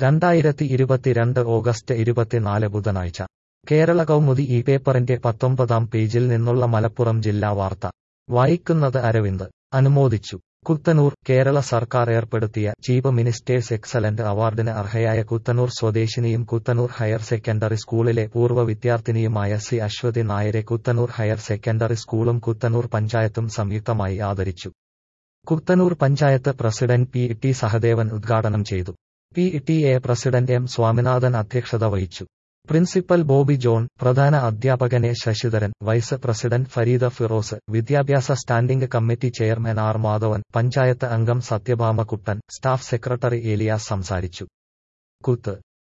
രണ്ടായിരത്തി ഇരുപത്തിരണ്ട് ഓഗസ്റ്റ് ഇരുപത്തിനാല് ബുധനാഴ്ച കേരള കൗമുദി ഈ പേപ്പറിന്റെ പത്തൊമ്പതാം പേജിൽ നിന്നുള്ള മലപ്പുറം ജില്ലാ വാർത്ത വായിക്കുന്നത് അരവിന്ദ് അനുമോദിച്ചു കുത്തനൂർ കേരള സർക്കാർ ഏർപ്പെടുത്തിയ ചീഫ് മിനിസ്റ്റേഴ്സ് എക്സലന്റ് അവാർഡിന് അർഹയായ കുത്തനൂർ സ്വദേശിനിയും കുത്തനൂർ ഹയർ സെക്കൻഡറി സ്കൂളിലെ പൂർവ്വ വിദ്യാർത്ഥിനിയുമായ സി അശ്വതി നായരെ കുത്തനൂർ ഹയർ സെക്കൻഡറി സ്കൂളും കുത്തനൂർ പഞ്ചായത്തും സംയുക്തമായി ആദരിച്ചു Kuthanur panchayat president P T Sahadevan ഉദ്ഘാടനം ചെയ്തു P T A president M Swaminathan അധ്യക്ഷത വഹിച്ചു പ്രിൻസിപ്പൽ ബോബി ജോൺ പ്രധാന അധ്യാപകനെ ശശിധരൻ വൈസ് പ്രസിഡന്റ് ഫരീദ ഫിറോസ് വിദ്യാഭ്യാസ standing committee chairman R Madhavan panchayat അംഗം Sathyabhama Kuttan staff secretary Elias സംസാരിച്ചു കുത്ത്